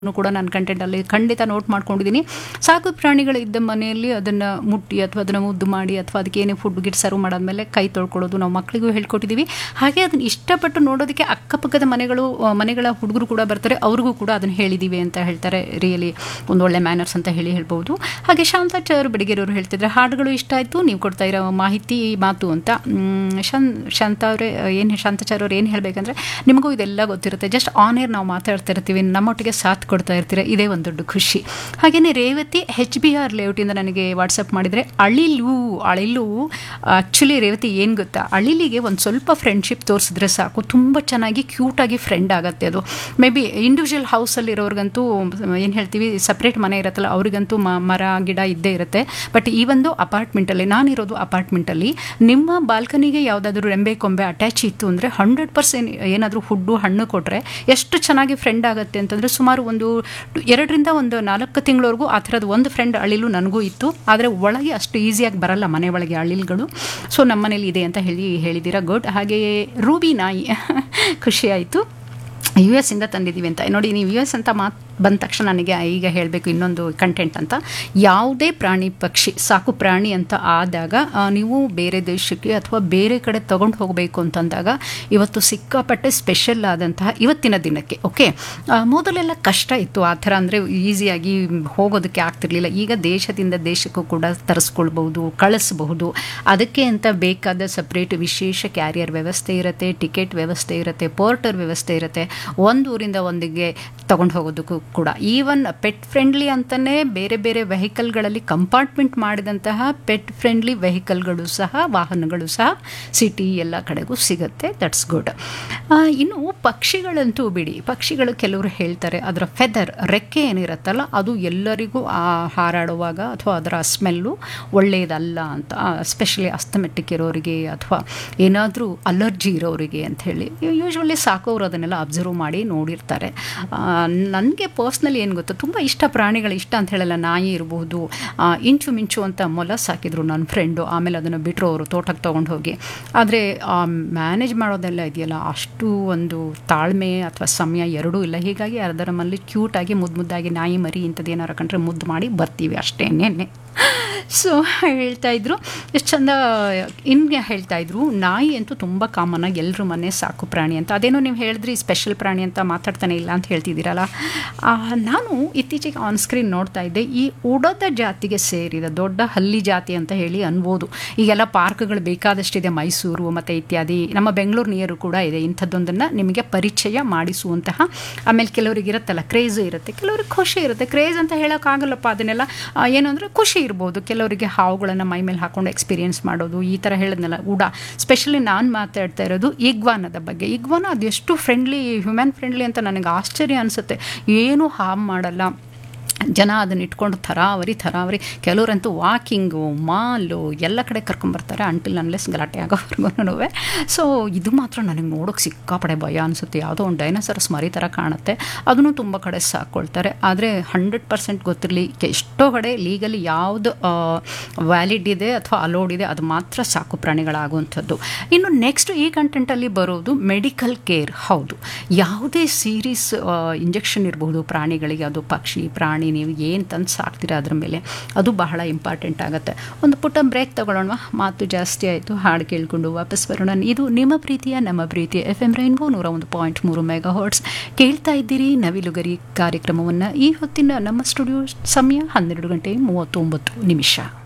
ಕೂಡ ನಾನು ಕಂಟೆಂಟಲ್ಲಿ ಖಂಡಿತ ನೋಟ್ ಮಾಡ್ಕೊಂಡಿದ್ದೀನಿ ಸಾಕು ಪ್ರಾಣಿಗಳು ಇದ್ದ ಮನೆಯಲ್ಲಿ ಅದನ್ನು ಮುಟ್ಟಿ ಅಥವಾ ಅದನ್ನು ಮುದ್ದು ಮಾಡಿ ಅಥವಾ ಅದಕ್ಕೆ ಏನೇ ಫುಡ್ ಗಿಟ್ ಸರ್ವ್ ಮಾಡಾದ್ಮೇಲೆ ಕೈ ತೊಳ್ಕೊಳ್ಳೋದು ನಾವು ಮಕ್ಕಳಿಗೂ ಹೇಳ್ಕೊಟ್ಟಿದ್ದೀವಿ ಹಾಗೆ ಅದನ್ನು ಇಷ್ಟಪಟ್ಟು ನೋಡೋದಕ್ಕೆ ಅಕ್ಕಪಕ್ಕದ ಮನೆಗಳು ಆ, ಮನೆಗಳ ಹುಡುಗರು ಕೂಡ ಬರ್ತಾರೆ ಅವ್ರಿಗೂ ಕೂಡ ಅದನ್ನು ಹೇಳಿದ್ದೀವಿ ಅಂತ ಹೇಳ್ತಾರೆ ರಿಯಲಿ ಒಂದು ಒಳ್ಳೆ ಮ್ಯಾನರ್ಸ್ ಅಂತ ಹೇಳಿ ಹೇಳ್ಬೋದು ಹಾಗೆ ಶಾಂತಾಚಾರ್ಯ ಬೆಡಗೇರವರು ಹೇಳ್ತಿದ್ರೆ ಹಾಡುಗಳು ಇಷ್ಟ ಆಯಿತು ನೀವು ಕೊಡ್ತಾ ಇರೋ ಮಾಹಿತಿ ಮಾತು ಅಂತ ಮ್, ಶಾನ್ ಶಾಂತ ಅವರೇ ಏನು ಶಾಂತಾಚಾರ್ಯ ಅವ್ರು ಏನು ಹೇಳಬೇಕಂದ್ರೆ ನಿಮಗೂ ಇದೆಲ್ಲ ಗೊತ್ತಿರುತ್ತೆ ಜಸ್ಟ್ ಆನ್ ಏರ್ ನಾವು ಮಾತಾಡ್ತಾ ಇರ್ತೀವಿ ನಮ್ಮೊಟ್ಟಿಗೆ ಸಾಥ್ ಕೊಡ್ತಾ ಇರ್ತೀರ ಇದೇ ಒಂದು ದೊಡ್ಡ ಖುಷಿ ಹಾಗೆಯೇ ರೇವತಿ ಹೆಚ್ ಬಿ ಆರ್ ಲೇಔಟಿಂದ ನನಗೆ ವಾಟ್ಸಪ್ ಮಾಡಿದರೆ ಅಳಿಲು ಅಳಿಲು ಆ್ಯಕ್ಚುಲಿ ರೇವತಿ ಏನು ಗೊತ್ತಾ ಅಳಿಲಿಗೆ ಒಂದು ಸ್ವಲ್ಪ ಫ್ರೆಂಡ್ಶಿಪ್ ತೋರಿಸಿದ್ರೆ ಸಾಕು ತುಂಬ ಚೆನ್ನಾಗಿ ಕ್ಯೂಟಾಗಿ ಫ್ರೆಂಡ್ ಆಗುತ್ತೆ ಅದು ಮೇ ಬಿ ಇಂಡಿವಿಜುವಲ್ ಹೌಸಲ್ಲಿರೋರ್ಗಂತೂ ಏನು ಹೇಳ್ತೀವಿ ಸಪ್ರೇಟ್ ಮನೆ ಇರುತ್ತಲ್ಲ ಅವರಿಗಂತೂ ಮ ಮರ ಗಿಡ ಇದ್ದೇ ಇರುತ್ತೆ ಬಟ್ ಈ ಒಂದು ಅಪಾರ್ಟ್ಮೆಂಟಲ್ಲಿ ನಾನಿರೋದು ಅಪಾರ್ಟ್ಮೆಂಟಲ್ಲಿ ನಿಮ್ಮ ಬಾಲ್ಕನಿಗೆ ಯಾವುದಾದ್ರೂ ರೆಂಬೆ ಕೊಂಬೆ ಅಟ್ಯಾಚ್ ಇತ್ತು ಅಂದರೆ ಹಂಡ್ರೆಡ್ ಪರ್ಸೆಂಟ್ ಏನಾದರೂ ಫುಡ್ಡು ಹಣ್ಣು ಕೊಟ್ಟರೆ ಎಷ್ಟು ಚೆನ್ನಾಗಿ ಫ್ರೆಂಡ್ ಆಗುತ್ತೆ ಅಂತಂದರೆ ಸುಮಾರು ಒಂದು ಎರಡರಿಂದ ಒಂದು ನಾಲ್ಕು ತಿಂಗಳವರೆಗೂ ಆ ಥರದ್ದು ಒಂದು ಫ್ರೆಂಡ್ ಅಳಿಲು ನನಗೂ ಇತ್ತು ಆದರೆ ಒಳಗೆ ಅಷ್ಟು ಈಸಿಯಾಗಿ ಬರಲ್ಲ ಮನೆ ಒಳಗೆ ಅಳಿಲ್ಗಳು ಸೊ ನಮ್ಮ ಮನೇಲಿ ಇದೆ ಅಂತ ಹೇಳಿ ಹೇಳಿದ್ದೀರಾ ಗುಡ್ ಹಾಗೆಯೇ ರೂಬಿ ನಾಯಿ ಖುಷಿ ಆಯಿತು ಯು ಎಸ್ ಇಂದ ತಂದಿದ್ದೀವಿ ಅಂತ ನೋಡಿ ನೀವು ಯು ಎಸ್ ಅಂತ ಮಾತು ಬಂದ ತಕ್ಷಣ ನನಗೆ ಈಗ ಹೇಳಬೇಕು ಇನ್ನೊಂದು ಕಂಟೆಂಟ್ ಅಂತ ಯಾವುದೇ ಪ್ರಾಣಿ ಪಕ್ಷಿ ಸಾಕು ಪ್ರಾಣಿ ಅಂತ ಆದಾಗ ಆ, ನೀವು ಬೇರೆ ದೇಶಕ್ಕೆ ಅಥವಾ ಬೇರೆ ಕಡೆ ತಗೊಂಡು ಹೋಗಬೇಕು ಅಂತಂದಾಗ ಇವತ್ತು ಸಿಕ್ಕಾಪಟ್ಟೆ ಸ್ಪೆಷಲ್ ಆದಂತಹ ಇವತ್ತಿನ ದಿನಕ್ಕೆ ಓಕೆ ಮೊದಲೆಲ್ಲ ಕಷ್ಟ ಇತ್ತು ಆ ಥರ ಅಂದರೆ ಈಸಿಯಾಗಿ ಹೋಗೋದಕ್ಕೆ ಆಗ್ತಿರ್ಲಿಲ್ಲ ಈಗ ದೇಶದಿಂದ ದೇಶಕ್ಕೂ ಕೂಡ ತರಿಸ್ಕೊಳ್ಬಹುದು ಕಳಿಸ್ಬಹುದು ಅದಕ್ಕೆ ಅಂತ ಬೇಕಾದ ಸಪ್ರೇಟ್ ವಿಶೇಷ ಕ್ಯಾರಿಯರ್ ವ್ಯವಸ್ಥೆ ಇರುತ್ತೆ ಟಿಕೆಟ್ ವ್ಯವಸ್ಥೆ ಇರುತ್ತೆ ಪೋರ್ಟರ್ ವ್ಯವಸ್ಥೆ ಇರುತ್ತೆ ಒಂದು ಊರಿಂದ ಒಂದಿಗೆ ತಗೊಂಡು ಹೋಗೋದಕ್ಕೂ ಕೂಡ ಈವನ್ ಪೆಟ್ ಫ್ರೆಂಡ್ಲಿ ಅಂತಲೇ ಬೇರೆ ಬೇರೆ ವೆಹಿಕಲ್ಗಳಲ್ಲಿ ಕಂಪಾರ್ಟ್ಮೆಂಟ್ ಮಾಡಿದಂತಹ ಪೆಟ್ ಫ್ರೆಂಡ್ಲಿ ವೆಹಿಕಲ್ಗಳು ಸಹ ವಾಹನಗಳು ಸಹ ಸಿಟಿ ಎಲ್ಲ ಕಡೆಗೂ ಸಿಗುತ್ತೆ ದಟ್ಸ್ ಗುಡ್ ಇನ್ನು ಪಕ್ಷಿಗಳಂತೂ ಬಿಡಿ ಪಕ್ಷಿಗಳು ಕೆಲವರು ಹೇಳ್ತಾರೆ ಅದರ ಫೆದರ್ ರೆಕ್ಕೆ ಏನಿರುತ್ತಲ್ಲ ಅದು ಎಲ್ಲರಿಗೂ ಆ ಹಾರಾಡುವಾಗ ಅಥವಾ ಅದರ ಸ್ಮೆಲ್ಲು ಒಳ್ಳೆಯದಲ್ಲ ಅಂತ ಸ್ಪೆಷಲಿ ಅಸ್ತಮೆಟಿಕ್ ಇರೋರಿಗೆ ಅಥವಾ ಏನಾದರೂ ಅಲರ್ಜಿ ಇರೋರಿಗೆ ಅಂತ ಹೇಳಿ ಯೂಶ್ವಲಿ ಸಾಕೋರು ಅದನ್ನೆಲ್ಲ ಅಬ್ಸರ್ವ್ ಮಾಡಿ ನೋಡಿರ್ತಾರೆ ನನಗೆ ಪರ್ಸ್ನಲಿ ಏನು ಗೊತ್ತಾ ತುಂಬ ಇಷ್ಟ ಪ್ರಾಣಿಗಳು ಇಷ್ಟ ಅಂತ ಹೇಳಲ್ಲ ನಾಯಿ ಇರಬಹುದು ಆ, ಇಂಚು ಮಿಂಚು ಅಂತ ಮೊಲ ಸಾಕಿದ್ರು ನನ್ನ ಫ್ರೆಂಡು ಆಮೇಲೆ ಅದನ್ನು ಬಿಟ್ಟರು ಅವರು ತೋಟಕ್ಕೆ ತೊಗೊಂಡು ಹೋಗಿ ಆದರೆ ಮ್ಯಾನೇಜ್ ಮಾಡೋದೆಲ್ಲ ಇದೆಯಲ್ಲ ಅಷ್ಟು ಒಂದು ತಾಳ್ಮೆ ಅಥವಾ ಸಮಯ ಎರಡೂ ಇಲ್ಲ ಹೀಗಾಗಿ ಅದರ ಮಲ್ಲಿ ಕ್ಯೂಟಾಗಿ ಮುದ್ದು ಮುದ್ದಾಗಿ ನಾಯಿ ಮರಿ ಇಂಥದ್ದು ಏನಾರು ಕಂಡ್ರೆ ಮುದ್ದು ಮಾಡಿ ಬರ್ತೀವಿ ಅಷ್ಟೇನೆ ಸೊ ಹೇಳ್ತಾ ಇದ್ರು ಎಷ್ಟು ಚಂದ ಇನ್ಗೆ ಹೇಳ್ತಾ ಇದ್ರು ನಾಯಿ ಅಂತೂ ತುಂಬ ಕಾಮನ್ ಆಗಿ ಎಲ್ಲರ ಮನೆ ಸಾಕು ಪ್ರಾಣಿ ಅಂತ ಅದೇನೋ ನೀವು ಹೇಳಿದ್ರಿ ಸ್ಪೆಷಲ್ ಪ್ರಾಣಿ ಅಂತ ಮಾತಾಡ್ತಾನೆ ಇಲ್ಲ ಅಂತ ಹೇಳ್ತಿದ್ದೀರಲ್ಲ ಆ, ನಾನು ಇತ್ತೀಚೆಗೆ ಆನ್ ಸ್ಕ್ರೀನ್ ನೋಡ್ತಾ ಇದ್ದೆ ಈ ಉಡದ ಜಾತಿಗೆ ಸೇರಿದ ದೊಡ್ಡ ಹಲ್ಲಿ ಜಾತಿ ಅಂತ ಹೇಳಿ ಅನ್ಬೋದು ಈಗೆಲ್ಲ ಪಾರ್ಕ್ಗಳು ಬೇಕಾದಷ್ಟಿದೆ ಮೈಸೂರು ಮತ್ತು ಇತ್ಯಾದಿ ನಮ್ಮ ಬೆಂಗಳೂರು ನಿಯರು ಕೂಡ ಇದೆ ಇಂಥದ್ದೊಂದನ್ನು ನಿಮಗೆ ಪರಿಚಯ ಮಾಡಿಸುವಂತಹ ಆಮೇಲೆ ಕೆಲವರಿಗೆ ಇರುತ್ತಲ್ಲ ಕ್ರೇಜ್ ಇರುತ್ತೆ ಕೆಲವ್ರಿಗೆ ಖುಷಿ ಇರುತ್ತೆ ಕ್ರೇಜ್ ಅಂತ ಹೇಳೋಕ್ಕಾಗಲ್ಲಪ್ಪ ಅದನ್ನೆಲ್ಲ ಆ, ಏನು ಅಂದರೆ ಖುಷಿ ಇರ್ಬೋದು ಕೆಲವರಿಗೆ ಹಾವುಗಳನ್ನು ಮೈ ಮೇಲೆ ಹಾಕೊಂಡು ಎಕ್ಸ್ಪೀರಿಯೆನ್ಸ್ ಮಾಡೋದು ಈ ಥರ ಹೇಳಿದ್ನಲ್ಲ ಉಡ ಸ್ಪೆಷಲಿ ನಾನು ಮಾತಾಡ್ತಾ ಇರೋದು ಇಗ್ವಾನದ ಬಗ್ಗೆ ಇಗ್ವಾನ ಅದೆಷ್ಟು ಫ್ರೆಂಡ್ಲಿ ಹ್ಯೂಮನ್ ಫ್ರೆಂಡ್ಲಿ ಅಂತ ನನಗೆ ಆಶ್ಚರ್ಯ ಅನಿಸುತ್ತೆ ಏನೂ ಹಾಮ್ ಮಾಡಲ್ಲ ಜನ ಅದನ್ನ ಇಟ್ಕೊಂಡು ಥರಾವರಿ ಥರಾವರಿ ಕೆಲವರಂತೂ ವಾಕಿಂಗು ಮಾಲು ಎಲ್ಲ ಕಡೆ ಕರ್ಕೊಂಬರ್ತಾರೆ ಅಂಟಿಲ್ ಅನ್ಲೆಸ್ ಗಲಾಟೆ ಆಗೋವರೆಗೂ ಸೊ ಇದು ಮಾತ್ರ ನನಗೆ ನೋಡೋಕೆ ಸಿಕ್ಕಾಪಡೆ ಭಯ ಅನಿಸುತ್ತೆ ಯಾವುದೋ ಒಂದು ಡೈನೋಸರಸ್ ಮರಿ ಥರ ಕಾಣುತ್ತೆ ಅದನ್ನು ತುಂಬ ಕಡೆ ಸಾಕ್ಕೊಳ್ತಾರೆ ಆದರೆ ಹಂಡ್ರೆಡ್ ಪರ್ಸೆಂಟ್ ಗೊತ್ತಿರಲಿ ಎಷ್ಟೋ ಕಡೆ ಲೀಗಲಿ ಯಾವುದು ವ್ಯಾಲಿಡ್ ಇದೆ ಅಥವಾ ಅಲೋಡ್ ಇದೆ ಅದು ಮಾತ್ರ ಸಾಕು ಪ್ರಾಣಿಗಳಾಗುವಂಥದ್ದು ಇನ್ನು ನೆಕ್ಸ್ಟ್ ಈ ಕಂಟೆಂಟಲ್ಲಿ ಬರೋದು ಮೆಡಿಕಲ್ ಕೇರ್ ಹೌದು ಯಾವುದೇ ಸೀರೀಸ್ ಇಂಜೆಕ್ಷನ್ ಇರಬಹುದು ಪ್ರಾಣಿಗಳಿಗೆ ಅದು ಪಕ್ಷಿ ಪ್ರಾಣಿ ನೀವು ಏನು ತಂದು ಸಾಕ್ತೀರಾ ಅದ್ರ ಮೇಲೆ ಅದು ಬಹಳ ಇಂಪಾರ್ಟೆಂಟ್ ಆಗುತ್ತೆ ಒಂದು ಪುಟ್ಟ ಬ್ರೇಕ್ ತಗೊಳ್ಳೋಣ ಮಾತು ಜಾಸ್ತಿ ಆಯಿತು ಹಾಡು ಕೇಳಿಕೊಂಡು ವಾಪಸ್ ಬರೋಣ ಇದು ನಿಮ್ಮ ಪ್ರೀತಿಯ ನಮ್ಮ ಪ್ರೀತಿಯ ಎಫ್ ಎಮ್ ರೈನ್ಬೋ ನೂರ ಒಂದು ಪಾಯಿಂಟ್ ಮೂರು ಮೆಗಾ ಹಾಟ್ಸ್ ಕೇಳ್ತಾ ಇದ್ದೀರಿ ನವಿಲುಗರಿ ಕಾರ್ಯಕ್ರಮವನ್ನು ಈ ಹೊತ್ತಿನ ನಮ್ಮ ಸ್ಟುಡಿಯೋ ಸಮಯ ಹನ್ನೆರಡು ಗಂಟೆ ಮೂವತ್ತೊಂಬತ್ತು ನಿಮಿಷ